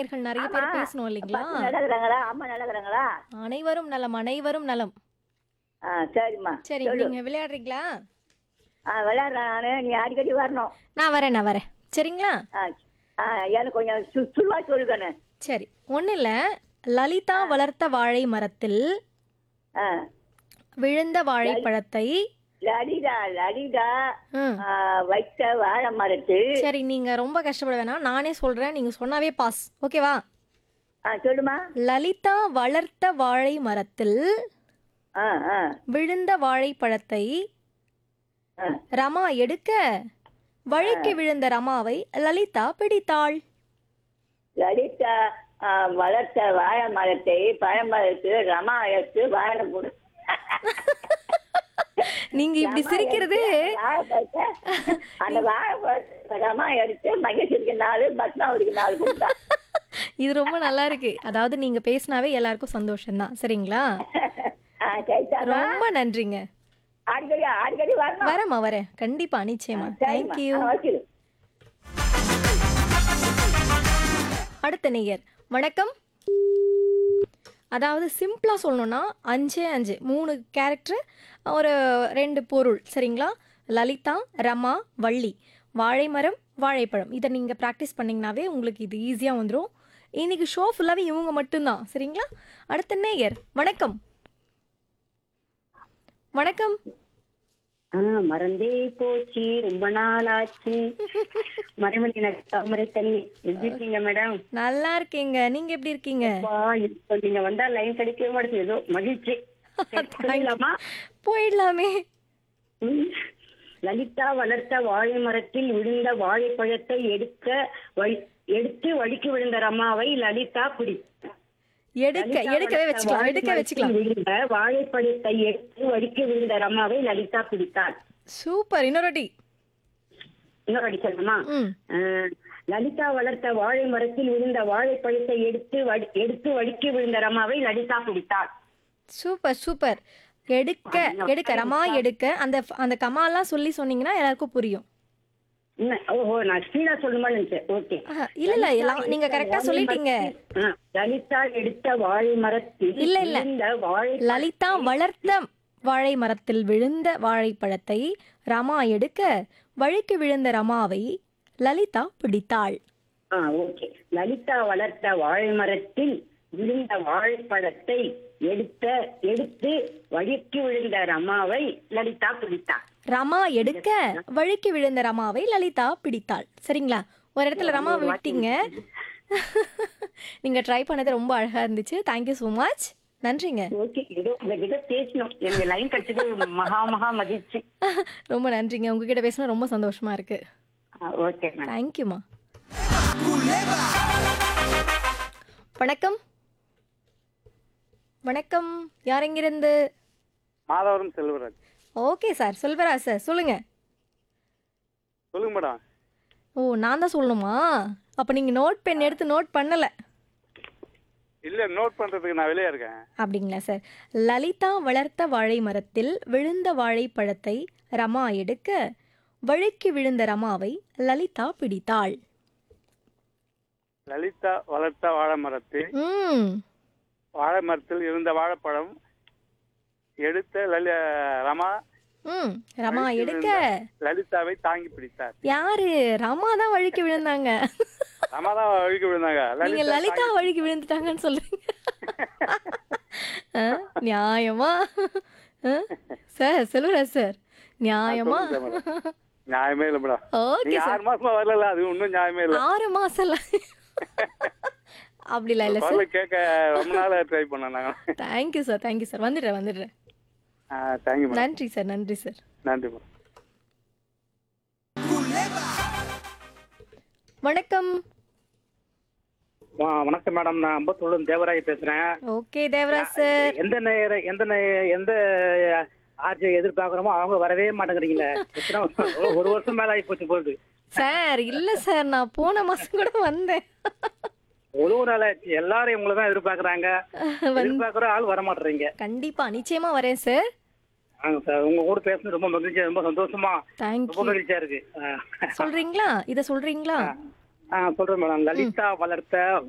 நேயர்கள் நிறைய பேர் ஆமா. பேசணும் இல்லைங்களா பசங்க நல்லா இருக்கிறாங்களா அம்மா நல்லா இருக்கிறாங்களா அனைவரும் நலம் அனைவரும் நலம் ஆ சரிம்மா சரி சொல்லு. நீங்க விளையாடுறீங்களா ஆ விளையாடுறேன் நானு நீ அடிக்கடி வரணும் நான் வரேன் நான் வரேன் சரிங்களா ஆ ஆ எனக்கு கொஞ்சம் சு சுருவா சொல்லுக்கண்ணு சரி ஒன்றும் இல்லை லலிதா வளர்த்த வாழை மரத்தில் ஆ விழுந்த வாழைப்பழத்தை லலிதா லலிதா ம் ஆ, வைத்த வாழை மரத்து சரி நீங்க ரொம்ப கஷ்டப்பட வேணாம் நானே சொல்றேன் நீங்க சொன்னாவே பாஸ் ஓகேவா ஆ சொல்லுமா லலிதா வளர்த்த வாழை மரத்தில் ஆ ஆ விழுந்த வாழைப்பழத்தை ஆ. ரமா எடுக்க வழிக்கு விழுந்த ரமாவை லலிதா பிடித்தாள் லலிதா ஆ, வளர்த்த வாழை மரத்தை பழமரத்து ரமா எடுத்து வாழை போடு நீங்க இப்படி சிரிக்கிறது வாழைப்பழத்தை, அந்த வாழைப்பழத்தை ரமா எடுத்து மகேஸ்வரிக்கு நாலு பத்மாவதிக்கு நாலு கொடுத்தா இது ரொம்ப நல்லா இருக்கு அதாவது நீங்க பேசினாவே எல்லாருக்கும் சந்தோஷம்தான் சரிங்களா ஆ சரி தாத்தா. ரொம்ப நன்றிங்க அடிக்கடி அடிக்கடி வரணும் வரேம்மா வரேன் கண்டிப்பா நிச்சயமா சரிம்மா. தேங்க்யூ ஆ, வச்சிரு. அடுத்த நேயர் வணக்கம் அதாவது சிம்பிளாக சொல்லணும்னா அஞ்சே அஞ்சு மூணு கேரக்டர் ஒரு ரெண்டு பொருள் சரிங்களா லலிதா ரமா வள்ளி வாழைமரம் வாழைப்பழம் இதை நீங்கள் ப்ராக்டிஸ் பண்ணிங்கனாவே உங்களுக்கு இது ஈஸியாக வந்துடும் இன்னைக்கு ஷோ ஃபுல்லாகவே இவங்க மட்டும்தான் சரிங்களா அடுத்த நேயர் வணக்கம் வணக்கம் ஆ மறந்தே போச்சு ரொம்ப நாள் ஆச்சு மறைமணி தாமரை தண்ணி எப்படி இருக்கீங்க மேடம் நல்லா இருக்கீங்க நீங்கள் எப்படி இருக்கீங்க அப்பா, இப்போ நீங்க வந்தா லைன் கிடைக்கவே மாட்டேங்குது ஏதோ மகிழ்ச்சி சரி, சொல்லிடலாமா போயிடலாமே ம். லலிதா வளர்த்த வாழை மரத்தில் விழுந்த வாழைப்பழத்தை எடுக்க வழி- எடுத்து வழிக்கு விழுந்த ரமாவை லலிதா பிடி எடுக்க லலிதா எடுக்கவே வளர்த்த வச்சுக்கலாம் வாழை எடுக்க மரத்தில் வச்சுக்கலாம் விழுந்த வாழைப்பழத்தை எடுத்து வழிக்கு விழுந்த ரமாவை லலிதா பிடித்தாள் சூப்பர் இன்னொரு வாட்டி இன்னொரு அடி சொல்லணுமா ம் ஆஹ், லலிதா வளர்த்த வாழை மரத்தில் விழுந்த வாழைப்பழத்தை எடுத்து வடி- எடுத்து வடிக்க விழுந்த ரமாவை லலிதா பிடித்தாள் சூப்பர் சூப்பர் எடுக்க எடுக்க ரமா எடுக்க அந்த அந்த கமாலாம் சொல்லி சொன்னீங்கன்னா எல்லாருக்கும் புரியும் என்ன, ஓஹோ நான் ஸ்பீடா சொல்லணுமா நினைச்சேன் ஓகே ஆஹா, இல்ல இல்ல எல்லாம் நீங்க கரெக்டா சொல்லிட்டீங்க ஆஹ், லலிதா எடுத்த வாழை மரத்தில் இல்ல, இல்ல. விழுந்த வாழை லலிதா வளர்த்த வாழை மரத்தில் விழுந்த வாழைப்பழத்தை ரமா எடுக்க வழிக்கு விழுந்த ரமாவை லலிதா பிடித்தாள் ஆ ஓகே லலிதா வளர்த்த வாழை மரத்தில் விழுந்த வாழைப்பழத்தை எடுத்த எடுத்து வழிக்கு விழுந்த ரமாவை லலிதா பிடித்தாள் ரமா எடுக்க வழிக்கு விழுந்த ரமாவை லலிதா பிடித்தாள் சரிங்களா ஒரு இடத்துல ரமா விட்டீங்க நீங்க ட்ரை பண்ணது ரொம்ப அழகா இருந்துச்சு தேங்க்யூ ஸோ மச் நன்றிங்க ஓகே ஏதோ உங்ககிட்ட பேசணும் எனக்கு லைன் கிடைச்சது மகா மகா மகிழ்ச்சி ரொம்ப நன்றிங்க உங்ககிட்ட பேசினா ரொம்ப சந்தோஷமா இருக்கு ஓகே மேடம் தேங்க்யூமா வணக்கம் வணக்கம் யார் எங்கிருந்து Madhavaram Selvaraj okay sir Selvaraj sir சொல்லுங்க சொல்லுங்க மேடம் ஓ நான் தான் சொல்லணுமா அப்போ நீங்கள் நோட் பென் எடுத்து நோட் பண்ணலை இல்ல நோட் பண்றதுக்கு நான் வெளியே இருக்கேன் அப்படிங்களா சார் லலிதா வளர்த்த வாழை மரத்தில் விழுந்த வாழைப்பழத்தை ரமா எடுக்க வழிக்கு விழுந்த ரமாவை லலிதா பிடித்தாள் லலிதா வளர்த்த வாழை மரத்தில் ம் வாழை மரத்தில் இருந்த வாழைப்பழம் எடுத்த லலி ரமா ம் ரமா வழிக்கு எடுக்க விழுந்த லலிதாவை தாங்கி பிடித்தார் யாரு ரமா தான் வழிக்கு விழுந்தாங்க ரமா தான் அழுகி விழுந்தாங்க நீங்க லலிதா லலிதா வழிக்கு விழுந்துட்டாங்கன்னு சொல்றீங்க ஆ, நியாயமா ஆ? சார் செல்வராஜ் சார் நியாயமா சொல்லுங்க மேடம். நியாயமே இல்ல மேடம் ஓகே நீங்க சார் ஆறு மாசமா வரல அது ஒன்றும் நியாயமே இல்ல ஆறு மாசம் அப்படிலாம் இல்லை சார் குரலை கேட்க ரொம்ப நாளா ட்ரை பண்ணேன் நாங்க தேங்க்யூ சார் தேங்க்யூ சார் வந்துடுறேன் வந்துடுறேன் தேங்க்யூ மேடம் நன்றி சார் நன்றி சார் நன்றி மேடம் வணக்கம் ஆ, வணக்கம் மேடம் நான் அம்பத்தூர்ல தேவராய் பேசுறேன் ஓகே தேவராஜ் சார் எந்த நேர எந்த நே- எந்த ஆர்ஜி எதிர்பார்க்குறோமோ அவங்க வரவே மாட்டேங்கிறீங்களே எத்தனை வருஷம்? ஒரு வருஷம் மேல ஆகி போச்சு போகுது சார் இல்ல சார் நான் போன மாசம் கூட வந்தேன் உழவு நாள் ஆச்சு எல்லாரும் உங்களை தான் எதிர்பார்க்கறாங்க வந்து- எதிர்பார்க்குற ஆள் வர மாட்டேறீங்க கண்டிப்பா நிச்சயமா வரேன் சார் ஆங்க சார் உங்க கூட பேசுறது ரொம்ப மகிழ்ச்சியா ரொம்ப சந்தோஷமா ரொம்ப தேங்க்யூ மகிழ்ச்சியா இருக்கு ஆ. சொல்றீங்களா இத சொல்றீங்களா ஆ சொல்றேன் மேடம் லலிதா வளர்த்த